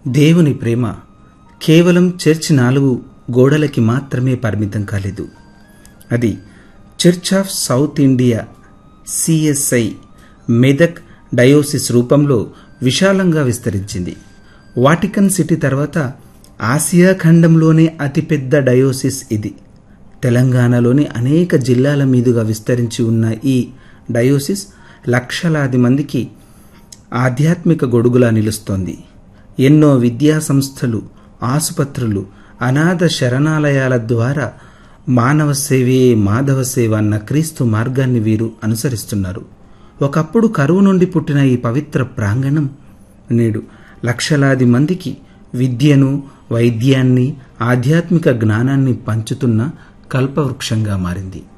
దేవుని ప్రేమ కేవలం చర్చ్ నాలుగు గోడలకి మాత్రమే పరిమితం కాలేదు అది church of south India CSI Medak diocese రూపంలో విశాలంగా విస్తరించింది వాటికన్ సిటీ తర్వాత ఆసియా ఖండంలోనే అతిపెద్ద డయోసిస్ ఇది తెలంగాణలోని అనేక జిల్లాల మీదుగా విస్తరించి ఉన్న ఈ డయోసిస్ లక్షలాది మందికి ఆధ్యాత్మిక గొడుగులా నిలుస్తోంది ఎన్నో విద్యా సంస్థలు ఆసుపత్రులు అనాథ శరణాలయాల ద్వారా మానవ సేవే మాధవ సేవ అన్న క్రీస్తు మార్గాన్ని వీరు అనుసరిస్తున్నారు ఒకప్పుడు కరువు నుండి పుట్టిన ఈ పవిత్ర ప్రాంగణం నేడు లక్షలాది మందికి విద్యను వైద్యాన్ని ఆధ్యాత్మిక జ్ఞానాన్ని పంచుతున్న కల్పవృక్షంగా మారింది